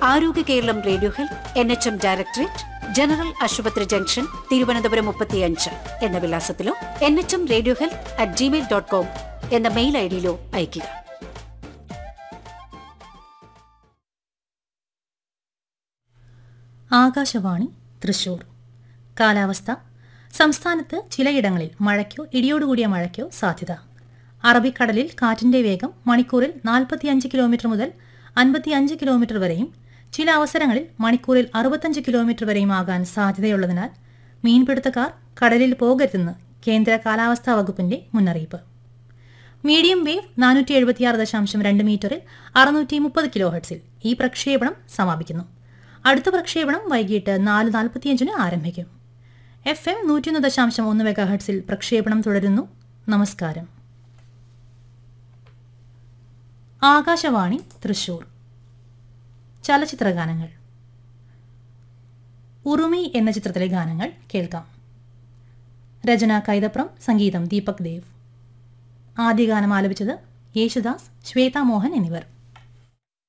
ആരോഗ്യ Keralam radio health N H M directorate general ആശുപത്രി junction Thiruvananthapuram മുപ്പത്തിയഞ്ച് എന്ന വിലാസത്തിലോ N H M radio health at gmail dot com എന്ന മെയിൽ ഐ ഡിയിലോ അയയ്ക്കുക ആകാശവാണി തൃശൂർ കാലാവസ്ഥ സംസ്ഥാനത്ത് ചിലയിടങ്ങളിൽ മഴയ്ക്കോ ഇടിയോടുകൂടിയ മഴയ്ക്കോ സാധ്യത അറബിക്കടലിൽ കാറ്റിന്റെ വേഗം മണിക്കൂറിൽ നാൽപ്പത്തിയഞ്ച് കിലോമീറ്റർ മുതൽ അൻപത്തിയഞ്ച് കിലോമീറ്റർ വരെയും ചില അവസരങ്ങളിൽ മണിക്കൂറിൽ അറുപത്തഞ്ച് കിലോമീറ്റർ വരെയും ആകാൻ സാധ്യതയുള്ളതിനാൽ മീൻപിടുത്തക്കാർ കടലിൽ പോകരുതെന്ന് കേന്ദ്ര കാലാവസ്ഥാ വകുപ്പിന്റെ മുന്നറിയിപ്പ് മീഡിയം വേവ് നാനൂറ്റി എഴുപത്തിയാറ് ദശാംശം രണ്ട് മീറ്ററിൽ അറുന്നൂറ്റി മുപ്പത് കിലോ ഹെർട്സിൽ ഈ പ്രക്ഷേപണം സമാപിക്കുന്നു അടുത്ത പ്രക്ഷേപണം വൈകിട്ട് നാല് നാൽപ്പത്തിയഞ്ചിന് ആരംഭിക്കും എഫ് എം നൂറ്റിയൊന്ന് ദശാംശം ഒന്ന് മെഗാ ഹെർട്സിൽ പ്രക്ഷേപണം തുടരുന്നു നമസ്കാരം ആകാശവാണി തൃശൂർ ചലച്ചിത്ര ഗാനങ്ങൾ ഉറുമി എന്ന ചിത്രത്തിലെ ഗാനങ്ങൾ കേൾക്കാം രചന കൈതപ്രം സംഗീതം ദീപക് ദേവ് ആദ്യ ഗാനം ആലപിച്ചത് യേശുദാസ് ശ്വേത മോഹൻ എന്നിവർ